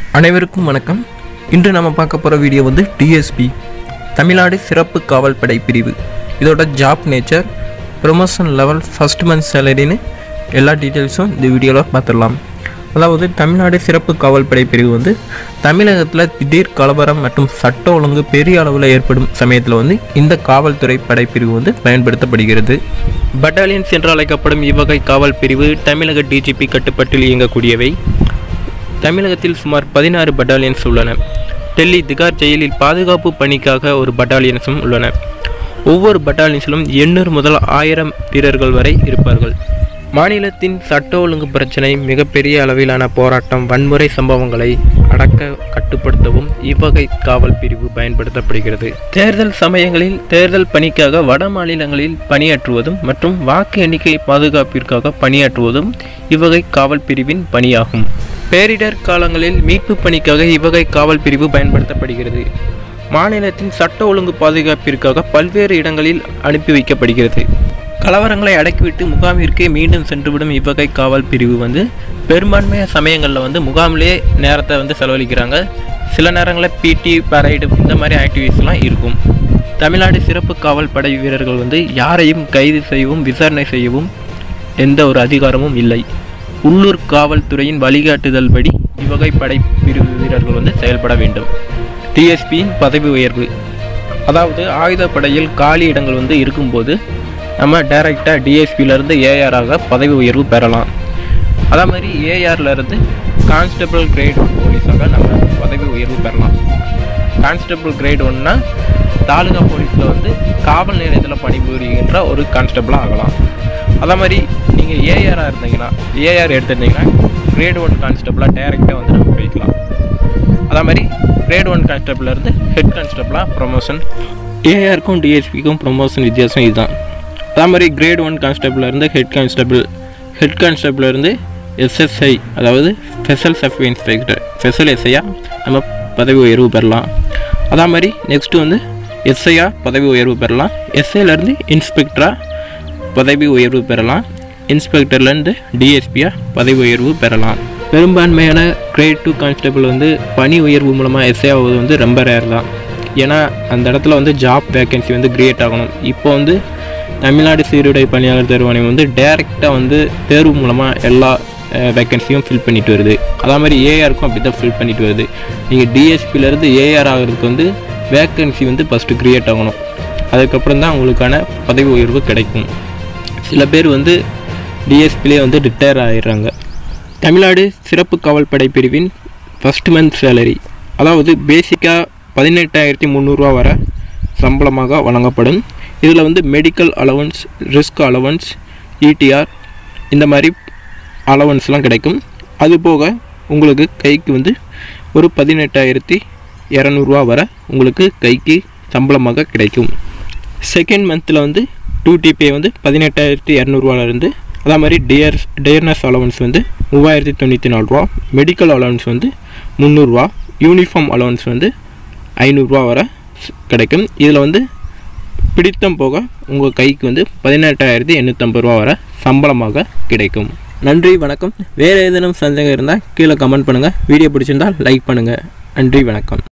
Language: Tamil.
அனைவருக்கும் வணக்கம் இன்று நம்ம பார்க்க போகிற வீடியோ வந்து டிஎஸ்பி தமிழ்நாடு சிறப்பு காவல் படை பிரிவு இதோட job nature promotion level first month சேலரின்னு எல்லா டீட்டெயில்ஸும் இந்த வீடியோவில் பார்த்துடலாம் அதாவது தமிழ்நாடு சிறப்பு காவல் படை பிரிவு வந்து தமிழகத்தில் திடீர் கலவரம் மற்றும் சட்ட ஒழுங்கு பெரிய அளவில் ஏற்படும் சமயத்தில் வந்து இந்த காவல்துறை படைப்பிரிவு வந்து பயன்படுத்தப்படுகிறது பட்டாலியன்ஸ் என்று அழைக்கப்படும் இவ்வகை காவல் பிரிவு தமிழக டிஜிபி கட்டுப்பாட்டில் இயங்கக்கூடியவை தமிழகத்தில் சுமார் பதினாறு பட்டாலியன்ஸ் உள்ளன டெல்லி திகார் ஜெயிலில் பாதுகாப்பு பணிக்காக ஒரு பட்டாலியன்ஸும் உள்ளன ஒவ்வொரு பட்டாலியன்ஸிலும் எண்ணூறு முதல் ஆயிரம் வீரர்கள் வரை இருப்பார்கள் மாநிலத்தின் சட்ட ஒழுங்கு பிரச்சினை மிகப்பெரிய அளவிலான போராட்டம் வன்முறை சம்பவங்களை அடக்க கட்டுப்படுத்தவும் இவ்வகை காவல் பிரிவு பயன்படுத்தப்படுகிறது தேர்தல் சமயங்களில் தேர்தல் பணிக்காக வட மாநிலங்களில் பணியாற்றுவதும் மற்றும் வாக்கு எண்ணிக்கை பாதுகாப்பிற்காக பணியாற்றுவதும் இவ்வகை காவல் பிரிவின் பணியாகும் பேரிடர் காலங்களில் மீட்பு பணிக்காக இவ்வகை காவல் பிரிவு பயன்படுத்தப்படுகிறது மாநிலத்தின் சட்ட ஒழுங்கு பாதுகாப்பிற்காக பல்வேறு இடங்களில் அனுப்பி வைக்கப்படுகிறது கலவரங்களை அடக்கிவிட்டு முகாமிற்கே மீண்டும் சென்றுவிடும் இவ்வகை காவல் பிரிவு வந்து பெரும்பான்மையான சமயங்களில் வந்து முகாமிலே நேரத்தை வந்து செலவழிக்கிறாங்க சில நேரங்களில் பிடி பரைடு இந்த மாதிரி ஆக்டிவிட்டீஸ்லாம் இருக்கும் தமிழ்நாடு சிறப்பு காவல் படை வீரர்கள் வந்து யாரையும் கைது செய்யவும் விசாரணை செய்யவும் எந்த ஒரு அதிகாரமும் இல்லை உள்ளூர் காவல்துறையின் வழிகாட்டுதல் படி இவ்வகை படை பிரிவு வீரர்கள் வந்து செயல்பட வேண்டும் டிஎஸ்பியின் பதவி உயர்வு அதாவது ஆயுதப்படையில் காலி இடங்கள் வந்து இருக்கும்போது நம்ம டைரெக்டாக டிஎஸ்பியிலேருந்து ஏஆராக பதவி உயர்வு பெறலாம் அதே மாதிரி ஏஆர்லேருந்து கான்ஸ்டபிள் கிரேட் ஒன் போலீஸாக நம்ம பதவி உயர்வு பெறலாம் கான்ஸ்டபிள் கிரேட் ஒன்னா தாலுகா போலீஸில் வந்து காவல் நிலையத்தில் பணிபுரிகின்ற ஒரு கான்ஸ்டபிளாக ஆகலாம் அதே மாதிரி நீங்கள் ஏஆராக இருந்தீங்கன்னா ஏஆர் எடுத்திருந்தீங்கன்னா கிரேட் ஒன் கான்ஸ்டபிளாக டைரெக்டாக வந்து நம்ம போய்க்கலாம் அதே மாதிரி கிரேட் ஒன் கான்ஸ்டபிள்லேருந்து ஹெட் கான்ஸ்டபிளாக ப்ரொமோஷன் ஏஆருக்கும் டிஎஸ்பிக்கும் ப்ரொமோஷன் வித்தியாசம் இதுதான் அதே மாதிரி கிரேட் ஒன் கான்ஸ்டபிள்லேருந்து ஹெட் கான்ஸ்டபிள் ஹெட் கான்ஸ்டபிள்லேருந்து எஸ்எஸ்ஐ அதாவது ஸ்பெஷல் சப் இன்ஸ்பெக்டர் ஸ்பெஷல் எஸ்ஐயாக நம்ம பதவி உயர்வு பெறலாம் அதே மாதிரி நெக்ஸ்ட்டு வந்து எஸ்ஐயா பதவி உயர்வு பெறலாம் எஸ்ஐலேருந்து இன்ஸ்பெக்டராக பதவி உயர்வு பெறலாம் இன்ஸ்பெக்டர்லேருந்து டிஎஸ்பியாக பதவி உயர்வு பெறலாம் பெரும்பான்மையான கிரேட் டூ கான்ஸ்டபிள் வந்து பணி உயர்வு மூலமாக எஸ்ஐ ஆகுவது வந்து ரொம்ப ரேர் தான் ஏன்னா அந்த இடத்துல வந்து ஜாப் வேக்கன்சி வந்து கிரியேட் ஆகணும் இப்போ வந்து தமிழ்நாடு சீருடை பணியாளர் தேர்வாணையம் வந்து டைரெக்டாக வந்து தேர்வு மூலமாக எல்லா வேக்கன்சியும் ஃபில் பண்ணிட்டு வருது அதே மாதிரி ஏஆருக்கும் அப்படி தான் ஃபில் பண்ணிட்டு வருது நீங்கள் டிஎஸ்பியிலேருந்து ஏஆர் ஆகிறதுக்கு வந்து வேக்கன்சி வந்து ஃபஸ்ட்டு க்ரியேட் ஆகணும் அதுக்கப்புறம் தான் உங்களுக்கான பதவி உயர்வு கிடைக்கும் சில பேர் வந்து டிஎஸ்பிலே வந்து ரிட்டையர் ஆகிடுறாங்க தமிழ்நாடு சிறப்பு காவல் படை பிரிவின் ஃபஸ்ட் மந்த் சேலரி அதாவது பேசிக்காக பதினெட்டாயிரத்தி முந்நூறுரூவா வர சம்பளமாக வழங்கப்படும் இதில் வந்து medical allowance risk allowance EDR இந்த மாதிரி அலவன்ஸ்லாம் கிடைக்கும் அது போக உங்களுக்கு கைக்கு வந்து ஒரு பதினெட்டாயிரத்தி இரநூறுவா வர உங்களுக்கு கைக்கு சம்பளமாக கிடைக்கும் செகண்ட் மந்தில் வந்து டூ டிபே வந்து பதினெட்டாயிரத்தி இரநூறுவாலேருந்து அதே மாதிரி டியர் டியர்னஸ் அலவன்ஸ் வந்து மூவாயிரத்தி தொண்ணூற்றி நாலு ரூபா மெடிக்கல் அலவன்ஸ் வந்து முந்நூறுரூவா யூனிஃபார்ம் அலவன்ஸ் வந்து ஐநூறுரூவா வர கிடைக்கும் இதில் வந்து பிடித்தம் போக உங்கள் கைக்கு வந்து பதினெட்டாயிரத்தி எண்ணூற்றம்பது ரூபா வர சம்பளமாக கிடைக்கும் நன்றி வணக்கம் வேறு ஏதேனும் சந்தேகம் இருந்தால் கீழே கமெண்ட் பண்ணுங்கள் வீடியோ பிடிச்சிருந்தால் லைக் பண்ணுங்கள் நன்றி வணக்கம்